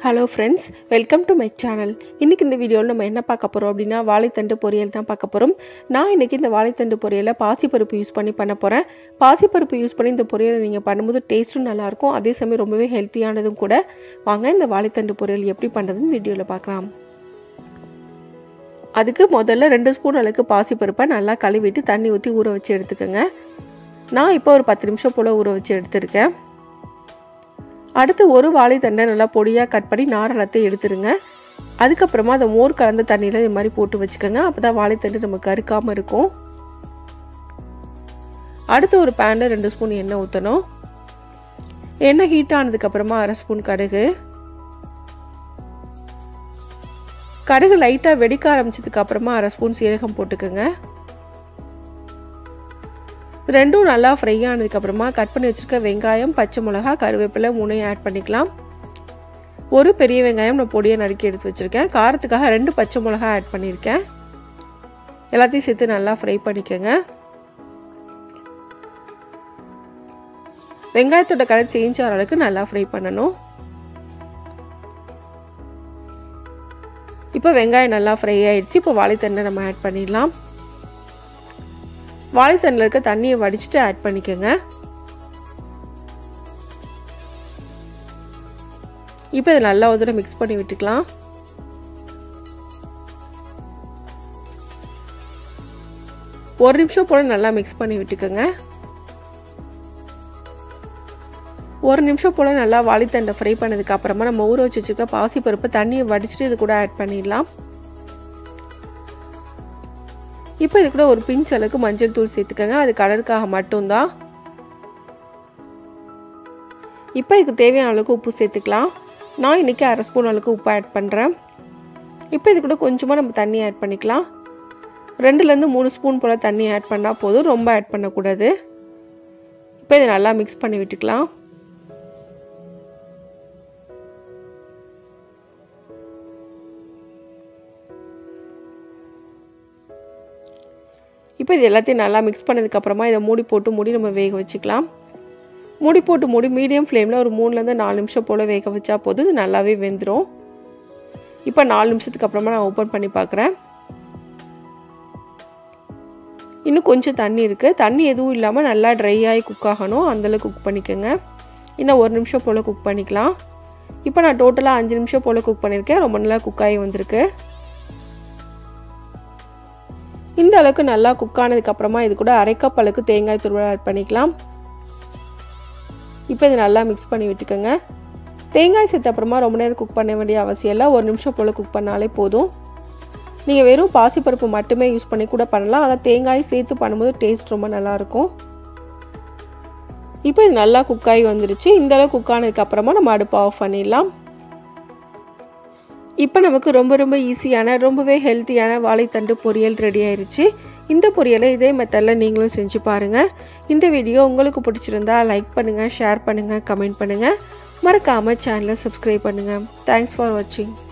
hello friends welcome to my channel இன்றைக்கி இந்த வீடியோவில் நம்ம என்ன பார்க்க போகிறோம் அப்படின்னா வாழைத்தண்டு பொரியல் தான் பார்க்க போகிறோம் நான் இன்றைக்கி இந்த வாழைத்தண்டு பொரியலை பாசிப்பருப்பு யூஸ் பண்ணி பண்ண போகிறேன் பாசிப்பருப்பு யூஸ் பண்ணி இந்த பொரியலை நீங்கள் பண்ணும்போது டேஸ்ட்டும் நல்லாயிருக்கும் அதே சமயம் ரொம்பவே ஹெல்த்தியானதும் கூட வாங்க இந்த வாழைத்தண்டு பொரியல் எப்படி பண்ணுறதுன்னு வீடியோவில் பார்க்கலாம் அதுக்கு முதல்ல ரெண்டு ஸ்பூன் அளவுக்கு பாசிப்பருப்பை நல்லா கழுவிட்டு தண்ணி ஊற்றி ஊற வச்சு எடுத்துக்கோங்க நான் இப்போ ஒரு பத்து நிமிஷம் போல் ஊற வச்சு எடுத்திருக்கேன் அடுத்து ஒரு வாழைத்தண்டை நல்லா பொடியாக கட் பண்ணி நார் எல்லாத்தையும் எடுத்துருங்க அதுக்கப்புறமா அதை மோர் கலந்த தண்ணியில் இது மாதிரி போட்டு வச்சுக்கோங்க அப்போ தான் வாழைத்தண்டு நம்ம கருக்காமல் இருக்கும் அடுத்து ஒரு பேனில் ரெண்டு ஸ்பூன் எண்ணெய் ஊற்றணும் எண்ணெய் ஹீட் ஆனதுக்கப்புறமா அரை ஸ்பூன் கடுகு கடுகு லைட்டாக வெடிக்க ஆரம்பிச்சதுக்கு அப்புறமா அரை ஸ்பூன் சீரகம் போட்டுக்கோங்க ரெண்டும் நல்லா ஃப்ரை ஆனதுக்கப்புறமா கட் பண்ணி வச்சுருக்க வெங்காயம் பச்சை மிளகா கருவேப்பிலை மூணையும் ஆட் பண்ணிக்கலாம் ஒரு பெரிய வெங்காயம் நான் பொடியை நறுக்கி எடுத்து வச்சுருக்கேன் காரத்துக்காக ரெண்டு பச்சை மிளகா ஆட் பண்ணியிருக்கேன் எல்லாத்தையும் சேர்த்து நல்லா ஃப்ரை பண்ணிக்கோங்க வெங்காயத்தோட கலர் சேஞ்ச் ஆகிற அளவுக்கு நல்லா ஃப்ரை பண்ணணும் இப்போ வெங்காயம் நல்லா ஃப்ரை ஆகிடுச்சு இப்போ வாழைத்தண்டை நம்ம ஆட் பண்ணிடலாம் வாழைத்தண்டில் இருக்க தண்ணியை வடிச்சிட்டு ஆட் பண்ணிக்கோங்க இப்போ இதை நல்லா ஒரு தடவை மிக்ஸ் பண்ணி விட்டுக்கலாம் ஒரு நிமிஷம் போல் நல்லா மிக்ஸ் பண்ணி விட்டுக்கோங்க ஒரு நிமிஷம் போல் நல்லா வாழைத்தண்டை ஃப்ரை பண்ணதுக்கு அப்புறமா நம்ம ஊற வச்சு வச்சுருக்க பாசிப்பருப்பு தண்ணியை வடிச்சிட்டு இது கூட ஆட் பண்ணிடலாம் இப்போ இது கூட ஒரு பிஞ்ச் அளவுக்கு மஞ்சள் தூள் சேர்த்துக்கோங்க அது கலருக்காக மட்டும்தான் இப்போ இதுக்கு தேவையான அளவுக்கு உப்பு சேர்த்துக்கலாம் நான் இன்றைக்கி அரை ஸ்பூன் அளவுக்கு உப்பு ஆட் பண்ணுறேன் இப்போ இது கூட கொஞ்சமாக நம்ம தண்ணி ஆட் பண்ணிக்கலாம் ரெண்டுலேருந்து மூணு ஸ்பூன் போல் தண்ணி ஆட் பண்ணால் போதும் ரொம்ப ஆட் பண்ணக்கூடாது இப்போ இதை நல்லா மிக்ஸ் பண்ணி விட்டுக்கலாம் இப்போ இது எல்லாத்தையும் நல்லா மிக்ஸ் பண்ணதுக்கப்புறமா இதை மூடி போட்டு மூடி நம்ம வேக வச்சுக்கலாம் மூடி போட்டு மூடி மீடியம் ஃப்ளேமில் ஒரு மூணுலேருந்து நாலு நிமிஷம் போல் வேக வச்சா போதும் இது நல்லாவே வெந்துடும் இப்போ நாலு நிமிஷத்துக்கு அப்புறமா நான் ஓப்பன் பண்ணி பார்க்குறேன் இன்னும் கொஞ்சம் தண்ணி இருக்குது தண்ணி எதுவும் இல்லாமல் நல்லா ட்ரை ஆகி குக் ஆகணும் அந்தளவுக்கு குக் பண்ணிக்கோங்க இன்னும் ஒரு நிமிஷம் போல் குக் பண்ணிக்கலாம் இப்போ நான் டோட்டலாக அஞ்சு நிமிஷம் போல் குக் பண்ணியிருக்கேன் ரொம்ப நல்லா குக் ஆகி வந்திருக்கு இந்த அளவுக்கு நல்லா குக் ஆனதுக்கப்புறமா இது கூட அரை கப் அளவுக்கு தேங்காய் துருவல் ஆட் பண்ணிக்கலாம் இப்போ இது நல்லா மிக்ஸ் பண்ணி விட்டுக்கோங்க தேங்காய் சேர்த்த அப்புறமா ரொம்ப நேரம் குக் பண்ண வேண்டிய அவசியம் இல்லை ஒரு நிமிஷம் போல் குக் பண்ணாலே போதும் நீங்கள் வெறும் பாசிப்பருப்பு மட்டுமே யூஸ் பண்ணி கூட பண்ணலாம் ஆனால் தேங்காய் சேர்த்து பண்ணும்போது டேஸ்ட் ரொம்ப நல்லாயிருக்கும் இப்போ இது நல்லா குக் ஆகி வந்துருச்சு இந்த அளவு குக் ஆனதுக்கப்புறமா நம்ம அடுப்பு ஆஃப் பண்ணிடலாம் இப்போ நமக்கு ரொம்ப ரொம்ப ஈஸியான ரொம்பவே ஹெல்த்தியான வாழைத்தண்டு பொரியல் ரெடி ஆயிடுச்சு இந்த பொரியலை இதே மெத்தடில் நீங்களும் செஞ்சு பாருங்கள் இந்த வீடியோ உங்களுக்கு பிடிச்சிருந்தா லைக் பண்ணுங்கள் ஷேர் பண்ணுங்கள் கமெண்ட் பண்ணுங்கள் மறக்காமல் சேனலை சப்ஸ்கிரைப் பண்ணுங்கள் தேங்க்ஸ் ஃபார் வாட்சிங்